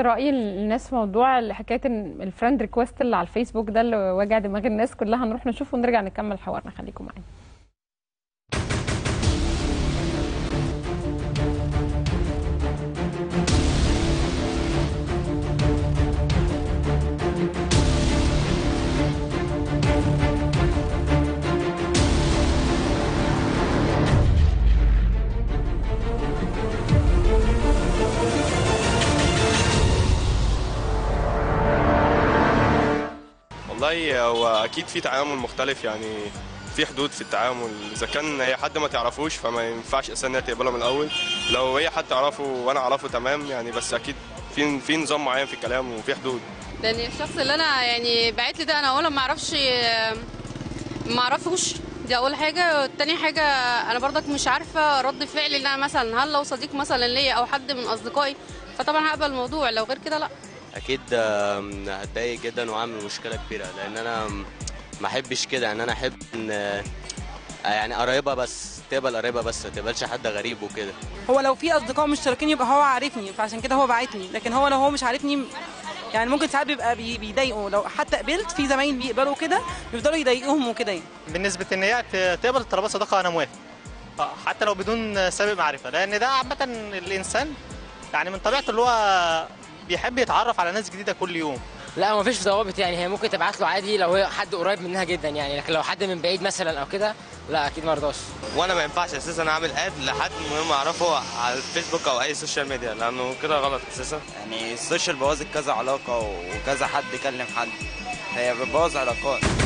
راي الناس في موضوع حكايه إن الفريند ريكوست اللي على الفيسبوك ده اللي واجع دماغ الناس كلها هنروح نشوفه ونرجع نكمل حوارنا خليكم معانا والله هو اكيد في تعامل مختلف يعني في حدود في التعامل اذا كان هي حد ما تعرفوش فما ينفعش اساسا انها تقبله من الاول لو هي حد تعرفه وانا اعرفه تمام يعني بس اكيد في في نظام معين في الكلام وفي حدود لان الشخص اللي انا يعني بعت لي ده انا اولا ما اعرفش ما اعرفوش دي اول حاجه تاني حاجه انا برضك مش عارفه رد فعلي ان انا مثلا هل لو صديق مثلا ليا او حد من اصدقائي فطبعا هقبل الموضوع لو غير كده لا اكيد آم، هتضايق جدا واعمل مشكله كبيره لان انا م- ما احبش كده يعني انا احب ان آه، يعني قرايبها بس تقبل قرايبها بس ما تقبلش حد غريب وكده هو لو في اصدقاء مشتركين يبقى هو عارفني فعشان كده هو باعتني لكن هو لو هو مش عارفني يعني ممكن ساعات بيبقى بي- بيضايقوا لو حتى قبلت في زمايل بيقبلوا كده بيفضلوا يضايقوهم وكده يعني بالنسبه ان هي ت- تقبل الطلبات صداقه انا موافق آه، حتى لو بدون سابق معرفه لان ده عامه الانسان يعني من طبيعته اللي هو بيحب يتعرف على ناس جديده كل يوم لا ما فيش ضوابط يعني هي ممكن تبعت له عادي لو هي حد قريب منها جدا يعني لكن لو حد من بعيد مثلا او كده لا اكيد ما رضاش وانا ما ينفعش اساسا اعمل اد لحد من غير ما اعرفه على الفيسبوك او اي سوشيال ميديا لانه كده غلط اساسا يعني السوشيال بوظت كذا علاقة وكذا حد يكلم حد هي بتبوظ علاقات